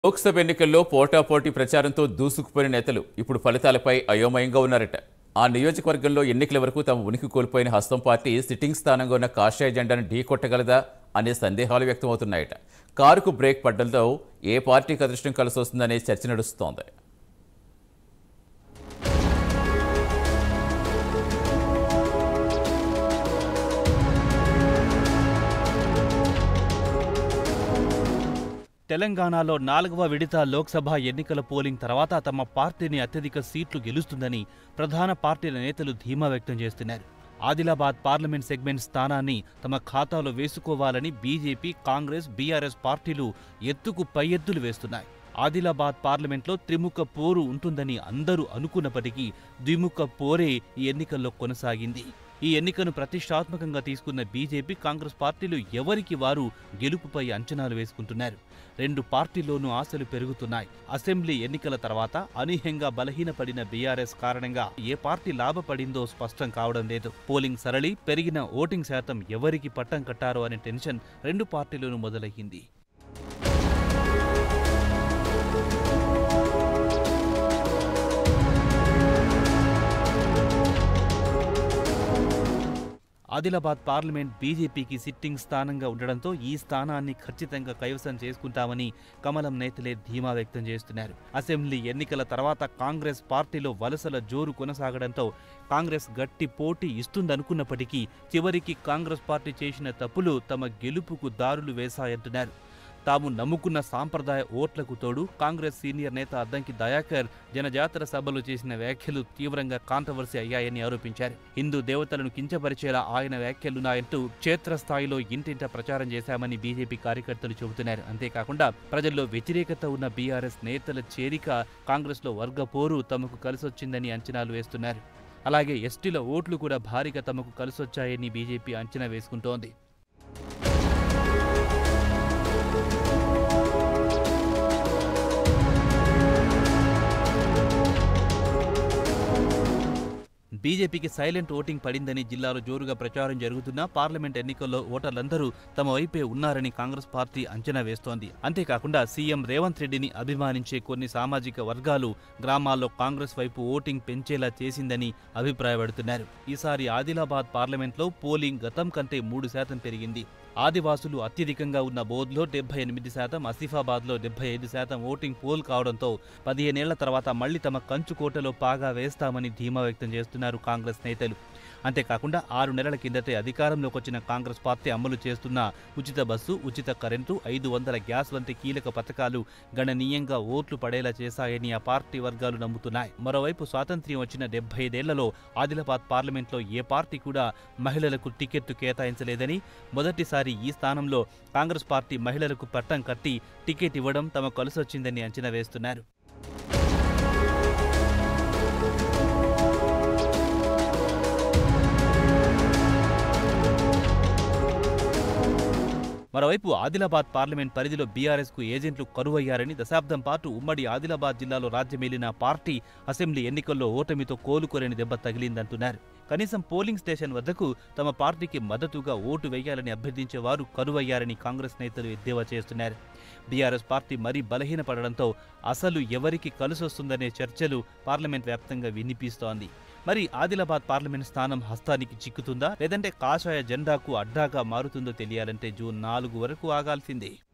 లోక్సభ ఎన్నికల్లో పోటాపోటీ ప్రచారంతో దూసుకుపోయిన నేతలు ఇప్పుడు ఫలితాలపై అయోమయంగా ఉన్నారట ఆ నియోజకవర్గంలో ఎన్నికల వరకు తమ ఉనికి కోల్పోయిన హస్తం పార్టీ సిట్టింగ్ స్థానంగా ఉన్న కాషాయ జెండాను ఢీకొట్టగలదా అనే సందేహాలు వ్యక్తమవుతున్నాయట కారుకు బ్రేక్ పడ్డంతో ఏ పార్టీకి అదృష్టం కలిసి వస్తుందనే చర్చ నడుస్తోంది తెలంగాణలో నాలుగవ విడత లోక్సభ ఎన్నికల పోలింగ్ తర్వాత తమ పార్టీని అత్యధిక సీట్లు గెలుస్తుందని ప్రధాన పార్టీల నేతలు ధీమా వ్యక్తం చేస్తున్నారు ఆదిలాబాద్ పార్లమెంట్ సెగ్మెంట్ స్థానాన్ని తమ ఖాతాలో వేసుకోవాలని బీజేపీ కాంగ్రెస్ బీఆర్ఎస్ పార్టీలు ఎత్తుకు పై ఎత్తులు వేస్తున్నాయి ఆదిలాబాద్ పార్లమెంట్లో త్రిముఖ పోరు ఉంటుందని అందరూ అనుకున్నప్పటికీ ద్విముఖ పోరే ఈ ఎన్నికల్లో కొనసాగింది ఈ ఎన్నికను ప్రతిష్టాత్మకంగా తీసుకున్న బీజేపీ కాంగ్రెస్ పార్టీలు ఎవరికి వారు గెలుపుపై అంచనాలు వేసుకుంటున్నారు రెండు పార్టీల్లోనూ ఆశలు పెరుగుతున్నాయి అసెంబ్లీ ఎన్నికల తర్వాత అనూహ్యంగా బలహీనపడిన బీఆర్ఎస్ కారణంగా ఏ పార్టీ లాభపడిందో స్పష్టం కావడం లేదు పోలింగ్ సరళి పెరిగిన ఓటింగ్ శాతం ఎవరికి పట్టం కట్టారో అనే టెన్షన్ రెండు పార్టీలోనూ మొదలయ్యింది ఆదిలాబాద్ పార్లమెంట్ బీజేపీకి సిట్టింగ్ స్థానంగా ఉండడంతో ఈ స్థానాన్ని ఖచ్చితంగా కైవసం చేసుకుంటామని కమలం నేతలే ధీమా వ్యక్తం చేస్తున్నారు అసెంబ్లీ ఎన్నికల తర్వాత కాంగ్రెస్ పార్టీలో వలసల జోరు కొనసాగడంతో కాంగ్రెస్ గట్టి పోటీ ఇస్తుందనుకున్నప్పటికీ చివరికి కాంగ్రెస్ పార్టీ చేసిన తప్పులు తమ గెలుపుకు దారులు వేశాయంటున్నారు తాము నమ్ముకున్న సాంప్రదాయ ఓట్లకు తోడు కాంగ్రెస్ సీనియర్ నేత అద్దంకి దయాకర్ జనజాతర సభలో చేసిన వ్యాఖ్యలు తీవ్రంగా కాంట్రవర్సీ అయ్యాయని ఆరోపించారు హిందూ దేవతలను కించపరిచేలా ఆయన వ్యాఖ్యలున్నాయంటూ క్షేత్రస్థాయిలో ఇంటింట ప్రచారం చేశామని బీజేపీ కార్యకర్తలు చెబుతున్నారు అంతేకాకుండా ప్రజల్లో వ్యతిరేకత ఉన్న బీఆర్ఎస్ నేతల చేరిక కాంగ్రెస్లో వర్గ పోరు తమకు కలిసొచ్చిందని అంచనాలు వేస్తున్నారు అలాగే ఎస్టీల ఓట్లు కూడా భారీగా తమకు కలిసొచ్చాయని బీజేపీ అంచనా వేసుకుంటోంది బీజేపీకి సైలెంట్ ఓటింగ్ పడిందని జిల్లాలో జోరుగా ప్రచారం జరుగుతున్నా పార్లమెంట్ ఎన్నికల్లో ఓటర్లందరూ తమ వైపే ఉన్నారని కాంగ్రెస్ పార్టీ అంచనా వేస్తోంది అంతేకాకుండా సీఎం రేవంత్ రెడ్డిని అభిమానించే కొన్ని సామాజిక వర్గాలు గ్రామాల్లో కాంగ్రెస్ వైపు ఓటింగ్ పెంచేలా చేసిందని అభిప్రాయపడుతున్నారు ఈసారి ఆదిలాబాద్ పార్లమెంట్లో పోలింగ్ గతం కంటే మూడు శాతం పెరిగింది ఆదివాసులు అత్యధికంగా ఉన్న బోధ్లో డెబ్బై ఎనిమిది శాతం ఆసిఫాబాద్లో డెబ్బై ఐదు శాతం ఓటింగ్ పోల్ కావడంతో పదిహేనేళ్ల తర్వాత మళ్లీ తమ కంచుకోటలో పాగా వేస్తామని ధీమా వ్యక్తం చేస్తున్నారు కాంగ్రెస్ నేతలు అంతేకాకుండా ఆరు నెలల కిందటే అధికారంలోకి వచ్చిన కాంగ్రెస్ పార్టీ అమలు చేస్తున్న ఉచిత బస్సు ఉచిత కరెంటు ఐదు వందల గ్యాస్ వంటి కీలక పథకాలు గణనీయంగా ఓట్లు పడేలా చేశాయని ఆ పార్టీ వర్గాలు నమ్ముతున్నాయి మరోవైపు స్వాతంత్ర్యం వచ్చిన డెబ్బై ఐదేళ్లలో ఆదిలాబాద్ పార్లమెంట్లో ఏ పార్టీ కూడా మహిళలకు టికెట్టు కేటాయించలేదని మొదటిసారి ఈ స్థానంలో కాంగ్రెస్ పార్టీ మహిళలకు పట్టం కట్టి టికెట్ ఇవ్వడం తమ కలిసొచ్చిందని అంచనా వేస్తున్నారు మరోవైపు ఆదిలాబాద్ పార్లమెంట్ పరిధిలో బీఆర్ఎస్ కు ఏజెంట్లు కరువయ్యారని దశాబ్దం పాటు ఉమ్మడి ఆదిలాబాద్ జిల్లాలో రాజ్యమేలిన పార్టీ అసెంబ్లీ ఎన్నికల్లో ఓటమితో కోలుకోలేని దెబ్బ తగిలిందంటున్నారు కనీసం పోలింగ్ స్టేషన్ వద్దకు తమ పార్టీకి మద్దతుగా ఓటు వేయాలని అభ్యర్థించే వారు కరువయ్యారని కాంగ్రెస్ నేతలు ఎద్దేవా చేస్తున్నారు బీఆర్ఎస్ పార్టీ మరీ బలహీనపడడంతో అసలు ఎవరికి కలిసొస్తుందనే చర్చలు పార్లమెంట్ వ్యాప్తంగా వినిపిస్తోంది మరి ఆదిలాబాద్ పార్లమెంట్ స్థానం హస్తానికి చిక్కుతుందా లేదంటే కాషాయ జెండాకు అడ్డాగా మారుతుందో తెలియాలంటే జూన్ నాలుగు వరకు ఆగాల్సిందే